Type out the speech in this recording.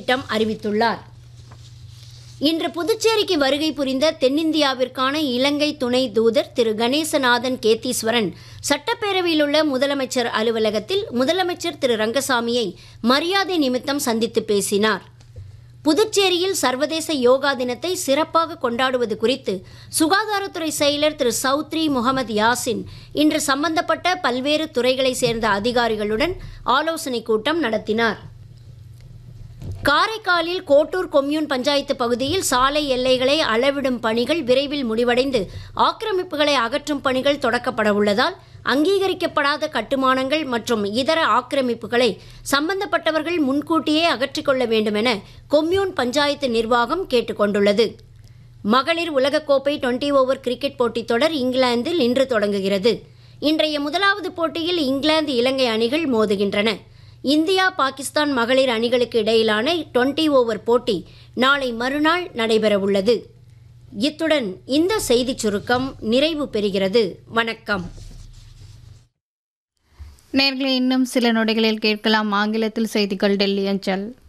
திட்டம் அறிவித்துள்ளார் இன்று புதுச்சேரிக்கு வருகை புரிந்த தென்னிந்தியாவிற்கான இலங்கை துணை தூதர் திரு கணேசநாதன் கேத்தீஸ்வரன் சட்டப்பேரவையில் உள்ள முதலமைச்சர் அலுவலகத்தில் முதலமைச்சர் திரு ரங்கசாமியை மரியாதை நிமித்தம் சந்தித்து பேசினார் புதுச்சேரியில் சர்வதேச யோகா தினத்தை சிறப்பாக கொண்டாடுவது குறித்து சுகாதாரத்துறை செயலர் திரு சௌத்ரி முகமது யாசின் இன்று சம்பந்தப்பட்ட பல்வேறு துறைகளைச் சேர்ந்த அதிகாரிகளுடன் ஆலோசனைக் கூட்டம் நடத்தினார் காரைக்காலில் கோட்டூர் கொம்யூன் பஞ்சாயத்து பகுதியில் சாலை எல்லைகளை அளவிடும் பணிகள் விரைவில் முடிவடைந்து ஆக்கிரமிப்புகளை அகற்றும் பணிகள் தொடக்கப்பட உள்ளதால் அங்கீகரிக்கப்படாத கட்டுமானங்கள் மற்றும் இதர ஆக்கிரமிப்புகளை சம்பந்தப்பட்டவர்கள் முன்கூட்டியே அகற்றிக்கொள்ள வேண்டுமென கொம்யூன் பஞ்சாயத்து நிர்வாகம் கேட்டுக்கொண்டுள்ளது மகளிர் உலகக்கோப்பை டுவெண்டி ஓவர் கிரிக்கெட் போட்டித் தொடர் இங்கிலாந்தில் இன்று தொடங்குகிறது இன்றைய முதலாவது போட்டியில் இங்கிலாந்து இலங்கை அணிகள் மோதுகின்றன இந்தியா பாகிஸ்தான் மகளிர் அணிகளுக்கு இடையிலான டுவெண்டி ஓவர் போட்டி நாளை மறுநாள் நடைபெறவுள்ளது இத்துடன் இந்த செய்திச் சுருக்கம் நிறைவு பெறுகிறது வணக்கம் நேர்களை இன்னும் சில நொடிகளில் கேட்கலாம் ஆங்கிலத்தில் செய்திகள் டெல்லி அஞ்சல்